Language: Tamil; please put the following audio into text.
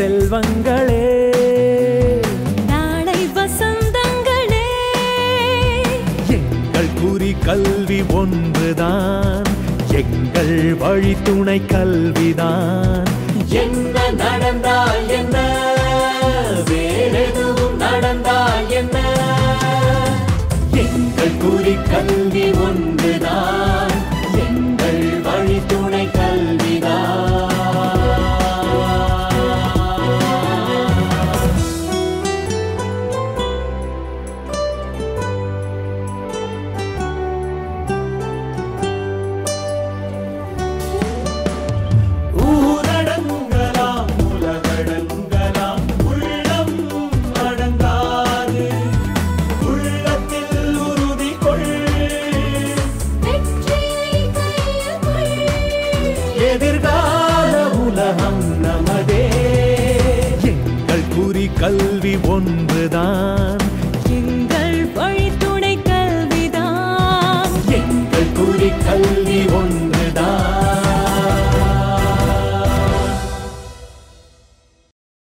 செல்வங்களே நாளை வசந்தங்களே எங்கள் குறி கல்வி ஒன்றுதான் எங்கள் வழித்துணை கல்விதான் என்ன நடந்தால் என்ன வேறெதுவும் நடந்தால் என்ன எங்கள் குறி கல்வி ஒன்றுதான் எங்கள் வழித்துணை கல்விதான் ஊரடங்கலாம் உலகடங்கலாம் உள்ளம் அடங்காது உள்ளத்தில் உறுதி கொள் வெற்றியை கையில் கொள். எதிர்கால உலகம் நமதே எங்கள் குறி கல்வி ஒன்றுதான் எங்கள் வழித்துணை கல்விதான் எங்கள் குறி கல்வி ஒன்று